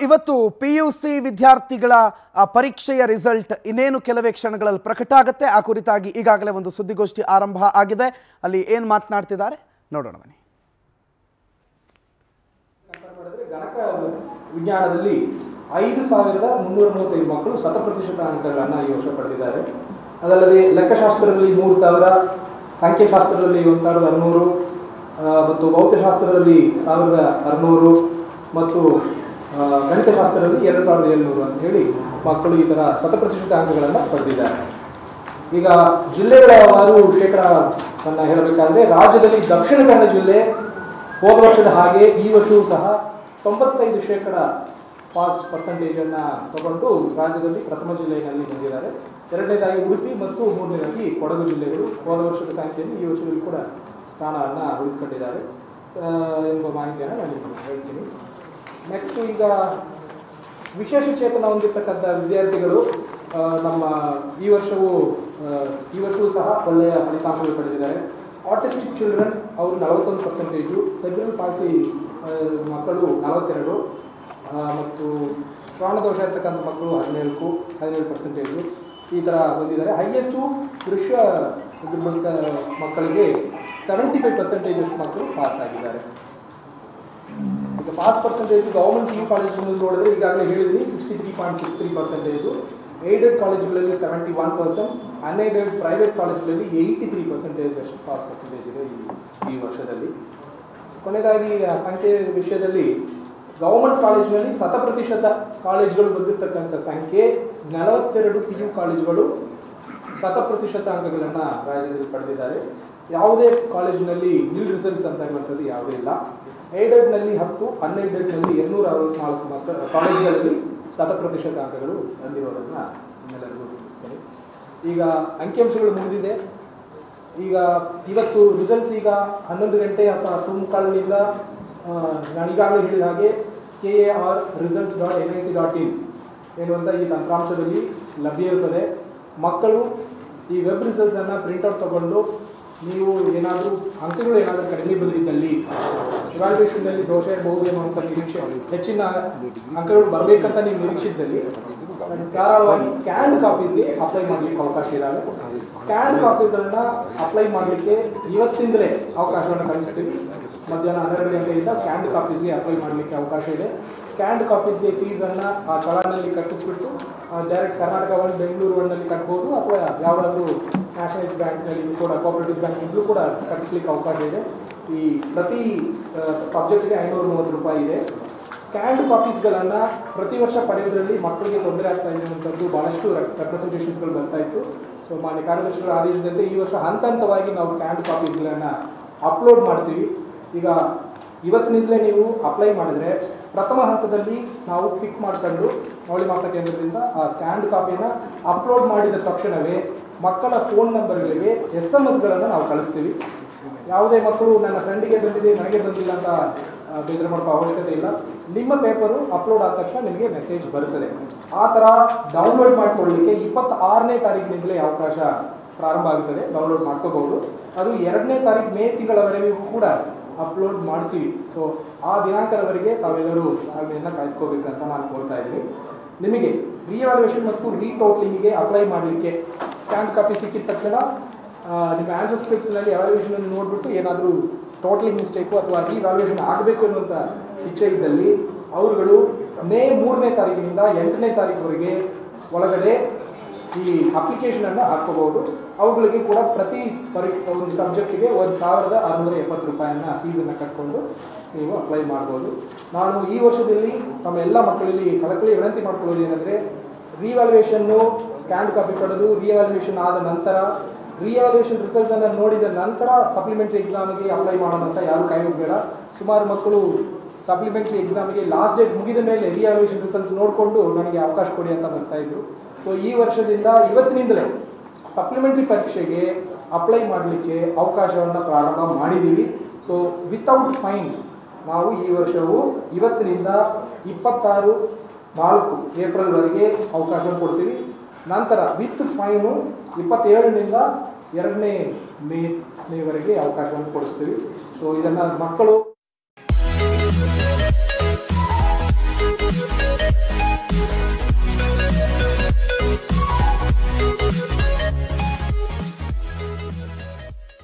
ಇವತ್ತು P U C ವಿದ್ಯಾರ್ಥಿಗಳ ಆ, ಪರೀಕ್ಷೆಯ ರಿಸಲ್ಟ್ ಇನ್ನೇನು ಕೆಲವೇ ಕ್ಷಣಗಳಲ್ಲಿ ಪ್ರಕಟ ಆಗುತ್ತೆ ಆ ಕುರಿತಾಗಿ ಈಗಾಗಲೇ ಒಂದು ಸುದ್ದಿಗೋಷ್ಠಿ ಆರಂಭ ಆಗಿದೆ ಅಲ್ಲಿ ಏನು ಮಾತನಾಡ್ತಿದ್ದಾರೆ ನೋಡೋಣ ಬನ್ನಿ ಕಂಪೇರ್ ಮಾಡಿದ್ರೆ ಗಣಕ ವಿಜ್ಞಾನದಲ್ಲಿ ಐದು ಸಾವಿರದ ಮುನ್ನೂರ ಮೂವತ್ತೈದು ಮಕ್ಕಳು ಶತ ಪ್ರತಿಶತ ಅಂಕಗಳನ್ನು ಈ ವರ್ಷ ಪಡೆದಿದ್ದಾರೆ ಅದಲ್ಲದೆ ಲೆಕ್ಕಶಾಸ್ತ್ರದಲ್ಲಿ ಮೂರು ಸಾವಿರ ಸಂಖ್ಯಾಶಾಸ್ತ್ರದಲ್ಲಿ ಒಂದು ಸಾವಿರದ ಹನ್ನೂರು ಆ, ಮತ್ತು ಭೌತಶಾಸ್ತ್ರದಲ್ಲಿ ಸಾವಿರದ ಆರುನೂರು ಮತ್ತು ಆ, ಗಣಿತಶಾಸ್ತ್ರದಲ್ಲಿ ಎರಡು ಸಾವಿರದ ಏಳ್ನೂರು ಅಂತ ಹೇಳಿ ಮಕ್ಕಳು ಈ ಥರ ಶತ ಪ್ರತಿಶತ ಅಂಕಗಳನ್ನು ಪಡೆದಿದ್ದಾರೆ ಈಗ ಜಿಲ್ಲೆಗಳವಾರು ಶೇಕಡವನ್ನು ಹೇಳಬೇಕಾದ್ರೆ ರಾಜ್ಯದಲ್ಲಿ ದಕ್ಷಿಣ ಕನ್ನಡ ಜಿಲ್ಲೆ ಹೋದ ವರ್ಷದ ಹಾಗೆ ಈ ವರ್ಷವೂ ಸಹ ತೊಂಬತ್ತೈದು ಶೇಕಡ ಪಾಸ್ ಪರ್ಸೆಂಟೇಜನ್ನು ತಗೊಂಡು ರಾಜ್ಯದಲ್ಲಿ ಪ್ರಥಮ ಜಿಲ್ಲೆಯಲ್ಲಿ ಬಂದಿದ್ದಾರೆ ಎರಡನೇದಾಗಿ ಉಡುಪಿ ಮತ್ತು ಮೂರನೇದಾಗಿ ಕೊಡಗು ಜಿಲ್ಲೆಗಳು ಹೋದ ವರ್ಷದ ಸಂಖ್ಯೆಯಲ್ಲಿ ಈ ವರ್ಷದಲ್ಲಿ ಕೂಡ ಸ್ಥಾನವನ್ನು ಉಳಿಸ್ಕೊಂಡಿದ್ದಾರೆ ಆ, ಎಂಬ ಮಾಹಿತಿಯನ್ನು ನಾನು ನಿಮಗೆ ಹೇಳ್ತೀನಿ ನೆಕ್ಸ್ಟ್ ಈಗ ವಿಶೇಷ ಚೇತನ ಹೊಂದಿರತಕ್ಕಂಥ ವಿದ್ಯಾರ್ಥಿಗಳು ಆ, ನಮ್ಮ ಈ ವರ್ಷವೂ ಆ, ಈ ವರ್ಷವೂ ಸಹ ಒಳ್ಳೆಯ ಫಲಿತಾಂಶಗಳು ಪಡೆದಿದ್ದಾರೆ ಆಟಿಸ್ಟಿಕ್ ಚಿಲ್ಡ್ರನ್ ಅವರು ನಲವತ್ತೊಂದು ಪರ್ಸೆಂಟೇಜು ಸೆಬ್ರಲ್ ಪಾಲ್ಸಿ ಮಕ್ಕಳು ನಲವತ್ತೆರಡು ಆ, ಮತ್ತು ಶ್ರವಣದೋಷ ಇರ್ತಕ್ಕಂಥ ಮಕ್ಕಳು ಹದಿನೇಳು ಹದಿನೇಳು ಪರ್ಸೆಂಟೇಜು ಈ ಥರ ಬಂದಿದ್ದಾರೆ ಹೈಯೆಸ್ಟು ದೃಶ್ಯ ದುರ್ಬಲಿತ ಮಕ್ಕಳಿಗೆ ಸೆವೆಂಟಿ ಫೈವ್ ಪರ್ಸೆಂಟೇಜ್ ಅಷ್ಟು ಮಕ್ಕಳು ಪಾಸ್ ಆಗಿದ್ದಾರೆ ಈಗ ಪಾಸ್ ಪರ್ಸೆಂಟೇಜ್ ಗೌರ್ಮೆಂಟ್ ಪಿ ಕಾಲೇಜ್ನಲ್ಲಿ ನೋಡಿದ್ರೆ ಈಗಾಗಲೇ ಹೇಳಿದ್ದೀನಿ sixty three point six three percentage aided ಕಾಲೇಜ್ಗಳಲ್ಲಿ seventy one percent unaided private ಕಾಲೇಜ್ಗಳಲ್ಲಿ ಏಯ್ಟಿ ತ್ರೀ ಪರ್ಸೆಂಟೇಜ್ ಅಷ್ಟು ಪಾಸ್ ಪರ್ಸೆಂಟೇಜ್ ಇದೆ ಈ ಈ ವರ್ಷದಲ್ಲಿ ಕೊನೆಯದಾಗಿ ಆ ಸಂಖ್ಯೆ ವಿಷಯದಲ್ಲಿ ಗೌರ್ಮೆಂಟ್ ಕಾಲೇಜಿನಲ್ಲಿ ಶತ ಪ್ರತಿಶತ ಕಾಲೇಜುಗಳು ಬಂದಿರತಕ್ಕಂಥ ಸಂಖ್ಯೆ ನಲವತ್ತೆರಡು ಪಿ ಯು ಕಾಲೇಜುಗಳು ಶತ ಪ್ರತಿಶತ ಅಂಕಗಳನ್ನು ರಾಜ್ಯದಲ್ಲಿ ಪಡೆದಿದ್ದಾರೆ ಯಾವುದೇ ಕಾಲೇಜಿನಲ್ಲಿ ನಿಲ್ ರಿಸಲ್ಟ್ಸ್ ಅಂತ ಇರುವಂಥದ್ದು ಯಾವುದೇ ಇಲ್ಲ ಏಡೆಡ್ನಲ್ಲಿ ಹತ್ತು ಅನ್ಏಡೆಡ್ನಲ್ಲಿ ಇನ್ನೂರ ಅರವತ್ನಾಲ್ಕು ಮಕ್ಕಳ ಕಾಲೇಜುಗಳಲ್ಲಿ ಶತ ಪ್ರತಿಶತ ಅಂಕಗಳು ಬಂದಿರೋದನ್ನು ನಿಮ್ಮೆಲ್ಲರಿಗೂ ತಿಳಿಸ್ತೇನೆ ಈಗ ಅಂಕಿಅಂಶಗಳು ಮುಗಿದಿದೆ ಈಗ ಇವತ್ತು ರಿಸಲ್ಟ್ಸ್ ಈಗ ಹನ್ನೊಂದು ಗಂಟೆ ಅಥವಾ ತುಮಕಾಲಿನಿಂದ ನಾನು ಈಗಾಗಲೇ ಹೇಳಿದ ಹಾಗೆ K A R results dot N I C dot in ಎನ್ನುವಂಥ ಈ ತಂತ್ರಾಂಶದಲ್ಲಿ ಲಭ್ಯ ಇರುತ್ತದೆ ಮಕ್ಕಳು ಈ ವೆಬ್ ರಿಸಲ್ಟ್ಸನ್ನು ಪ್ರಿಂಟ್ಔಟ್ ತಗೊಂಡು ನೀವು ಏನಾದರೂ ಅಂಕಗಳು ಏನಾದರೂ ಕಡಿಮೆ ಬಂದಿದ್ದಲ್ಲಿ ಇವಾಲ್ಯೂಷನ್ನಲ್ಲಿ ದೋಷ ಇರಬಹುದು ಎನ್ನುವಂಥ ನಿರೀಕ್ಷೆ ಹೆಚ್ಚಿನ ಅಂಕಗಳು ಬರಬೇಕಂತ ನೀವು ನಿರೀಕ್ಷಿದ್ದಲ್ಲಿ ಧಾರಾಳವಾಗಿ ಸ್ಕ್ಯಾನ್ ಕಾಪೀಸ್ಗೆ ಅಪ್ಲೈ ಮಾಡಲಿಕ್ಕೆ ಅವಕಾಶ ಇದ್ದಾವೆ ಸ್ಕ್ಯಾನ್ ಕಾಪೀಸ್ಗಳನ್ನ ಅಪ್ಲೈ ಮಾಡಲಿಕ್ಕೆ ಇವತ್ತಿಂದಲೇ ಅವಕಾಶವನ್ನು ಕಳಿಸ್ತೀವಿ ಮಧ್ಯಾಹ್ನ ಹನ್ನೆರಡು ಗಂಟೆಯಿಂದ ಸ್ಕ್ಯಾನ್ಡ್ ಕಾಪೀಸ್ಗೆ ಅಪ್ಲೈ ಮಾಡಲಿಕ್ಕೆ ಅವಕಾಶ ಇದೆ ಸ್ಕ್ಯಾನ್ಡ್ ಕಾಪೀಸ್ಗೆ ಫೀಸನ್ನು ಆ ಚಲಾನಲ್ಲಿ ಕಟ್ಟಿಸ್ಬಿಟ್ಟು ಡೈರೆಕ್ಟ್ ಕರ್ನಾಟಕ ಒನ್ ಬೆಂಗಳೂರು ಒನ್ನಲ್ಲಿ ಕಟ್ಬೋದು ಅಥವಾ ಯಾವುದಾದ್ರೂ ನ್ಯಾಷನಲೈಸ್ ಬ್ಯಾಂಕ್ನಲ್ಲಿ ಕೂಡ ಕೋಆಪರೇಟಿವ್ ಬ್ಯಾಂಕ್ನಿಂದಲೂ ಕೂಡ ಕಟ್ಟಿಸ್ಲಿಕ್ಕೆ ಅವಕಾಶ ಇದೆ ಈ ಪ್ರತಿ ಸಬ್ಜೆಕ್ಟ್ಗೆ ಐನೂರ ಮೂವತ್ತು ರೂಪಾಯಿ ಇದೆ ಸ್ಕ್ಯಾನ್ಡ್ ಕಾಪೀಸ್ಗಳನ್ನು ಪ್ರತಿ ವರ್ಷ ಪಡೆಯೋದ್ರಲ್ಲಿ ಮಕ್ಕಳಿಗೆ ತೊಂದರೆ ಆಗ್ತಾ ಇದೆ ಅನ್ನುವಂಥದ್ದು ಭಾಳಷ್ಟು ರೆಪ್ರೆಸೆಂಟೇಷನ್ಸ್ಗಳು ಬರ್ತಾ ಇತ್ತು ಸೊ ಮಾನ್ಯ ಕಾರ್ಯದರ್ಶಿಗಳ ಆದೇಶದಂತೆ ಈ ವರ್ಷ ಹಂತ ಹಂತವಾಗಿ ನಾವು ಸ್ಕ್ಯಾನ್ಡ್ ಕಾಪೀಸ್ಗಳನ್ನು ಅಪ್ಲೋಡ್ ಮಾಡ್ತೀವಿ ಈಗ ಇವತ್ತಿನಿಂದಲೇ ನೀವು ಅಪ್ಲೈ ಮಾಡಿದ್ರೆ ಪ್ರಥಮ ಹಂತದಲ್ಲಿ ನಾವು ಪಿಕ್ ಮಾಡ್ಕೊಂಡು ಮೌಲ್ಯಮಾಪನ ಕೇಂದ್ರದಿಂದ ಆ ಸ್ಕ್ಯಾನ್ಡ್ ಕಾಪಿನ ಅಪ್ಲೋಡ್ ಮಾಡಿದ ತಕ್ಷಣವೇ ಮಕ್ಕಳ ಫೋನ್ ನಂಬರ್ಗಳಿಗೆ ಎಸ್ ಎಮ್ ಎಸ್ಗಳನ್ನು ನಾವು ಕಳಿಸ್ತೀವಿ ಯಾವುದೇ ಮಕ್ಕಳು ನನ್ನ ಫ್ರೆಂಡಿಗೆ ಬಂದಿದೆ ನನಗೆ ಬಂದಿಲ್ಲ ಅಂತ ಆ, ಬೇಜಾರು ಮಾಡೋ ಅವಶ್ಯಕತೆ ಇಲ್ಲ ನಿಮ್ಮ ಪೇಪರು ಅಪ್ಲೋಡ್ ಆದ ತಕ್ಷಣ ನಿಮಗೆ ಮೆಸೇಜ್ ಬರ್ತದೆ ಆ ಥರ ಡೌನ್ಲೋಡ್ ಮಾಡ್ಕೊಳ್ಳಿಕ್ಕೆ ಇಪ್ಪತ್ತಾರನೇ ತಾರೀಕಿನಿಂದಲೇ ಅವಕಾಶ ಪ್ರಾರಂಭ ಆಗುತ್ತದೆ ಡೌನ್ಲೋಡ್ ಮಾಡ್ಕೋಬಹುದು ಅದು ಎರಡನೇ ತಾರೀಕು ಮೇ ತಿಂಗಳವರೆಗೂ ಕೂಡ ಅಪ್ಲೋಡ್ ಮಾಡ್ತೀವಿ ಸೊ ಆ ದಿನಾಂಕದವರೆಗೆ ತಾವೆಲ್ಲರೂ ತಾಳ್ಮೆಯನ್ನು ಕಾಯ್ದುಕೋಬೇಕಂತ ನಾನು ಕೋರ್ತಾ ಇದ್ದೀನಿ ನಿಮಗೆ ರಿವ್ಯಾಲ್ಯೂಯೇಷನ್ ಮತ್ತು ರೀಟೋಟ್ಲಿಂಗಿಗೆ ಅಪ್ಲೈ ಮಾಡಲಿಕ್ಕೆ ಸ್ಕ್ಯಾನ್ ಕಾಪಿ ಸಿಕ್ಕಿದ ತಕ್ಷಣ ಆ, ನಿಮ್ಮ ಆನ್ಸರ್ ಸ್ಕ್ರಿಪ್ಟ್ಸ್ನಲ್ಲಿ ಎವಾಲ್ಯೂಯೇಷನ್ ನೋಡಿಬಿಟ್ಟು ಏನಾದರೂ ಟೋಟ್ಲಿಂಗ್ ಮಿಸ್ಟೇಕು ಅಥವಾ ರಿವ್ಯಾಲ್ಯೂಯೇಷನ್ ಆಗಬೇಕು ಅನ್ನುವಂಥ ಇಚ್ಛೆ ಇದ್ದಲ್ಲಿ ಅವರುಗಳು ಮೇ ಮೂರನೇ ತಾರೀಕಿನಿಂದ ಎಂಟನೇ ತಾರೀಕುವರೆಗೆ ಒಳಗಡೆ ಈ ಅಪ್ಲಿಕೇಶನನ್ನು ಹಾಕ್ಕೋಬಹುದು ಅವುಗಳಿಗೆ ಕೂಡ ಪ್ರತಿ ಪರಿ ಒಂದು ಸಬ್ಜೆಕ್ಟಿಗೆ ಒಂದು ಸಾವಿರದ ಆರುನೂರ ಎಪ್ಪತ್ತು ರೂಪಾಯಿಯನ್ನ ಫೀಸನ್ನು ಕಟ್ಕೊಂಡು ನೀವು ಅಪ್ಲೈ ಮಾಡ್ಬೋದು ನಾನು ಈ ವರ್ಷದಲ್ಲಿ ತಮ್ಮ ಎಲ್ಲ ಮಕ್ಕಳಲ್ಲಿ ಕಳಕಳಿ ವಿನಂತಿ ಮಾಡ್ಕೊಳ್ಳೋದು ಏನಂದರೆ ರಿವ್ಯಾಲ್ಯೂಯೇಷನ್ನು ಸ್ಕ್ಯಾನ್ ಕಾಪಿ ಪಡೆದು ರಿವ್ಯಾಲ್ಯೂಯೇಷನ್ ಆದ ನಂತರ ರಿವ್ಯಾಲ್ಯೂಯೇಷನ್ ರಿಸಲ್ಟ್ಸನ್ನು ನೋಡಿದ ನಂತರ ಸಪ್ಲಿಮೆಂಟರಿ ಎಕ್ಸಾಮಿಗೆ ಅಪ್ಲೈ ಮಾಡೋಣ ಅಂತ ಯಾರು ಕಾಯೋದು ಸುಮಾರು ಮಕ್ಕಳು ಸಪ್ಲಿಮೆಂಟರಿ ಎಕ್ಸಾಮಿಗೆ ಲಾಸ್ಟ್ ಡೇಟ್ ಮುಗಿದ ಮೇಲೆ ರಿವ್ಯಾಲ್ಯೂಯೇಷನ್ ರಿಸಲ್ಟ್ಸ್ ನೋಡಿಕೊಂಡು ನನಗೆ ಅವಕಾಶ ಕೊಡಿ ಅಂತ ಬರ್ತಾ ಇದ್ರು ಸೊ ಈ ವರ್ಷದಿಂದ ಇವತ್ತಿನಿಂದಲೇ ಸಪ್ಲಿಮೆಂಟರಿ ಪರೀಕ್ಷೆಗೆ ಅಪ್ಲೈ ಮಾಡಲಿಕ್ಕೆ ಅವಕಾಶವನ್ನು ಪ್ರಾರಂಭ ಮಾಡಿದ್ದೀವಿ ಸೊ ವಿತೌಟ್ ಫೈನ್ ನಾವು ಈ ವರ್ಷವು ಇವತ್ತಿನಿಂದ ಇಪ್ಪತ್ತಾರು ನಾಲ್ಕು ಏಪ್ರಿಲ್ವರೆಗೆ ಅವಕಾಶ ಕೊಡ್ತೀವಿ ನಂತರ ವಿತ್ ಫೈನು ಇಪ್ಪತ್ತೇಳರಿಂದ ಎರಡನೇ ಮೇ ಮೇವರೆಗೆ ಅವಕಾಶವನ್ನು ಕೊಡಿಸ್ತೀವಿ ಸೊ ಇದನ್ನು ಮಕ್ಕಳು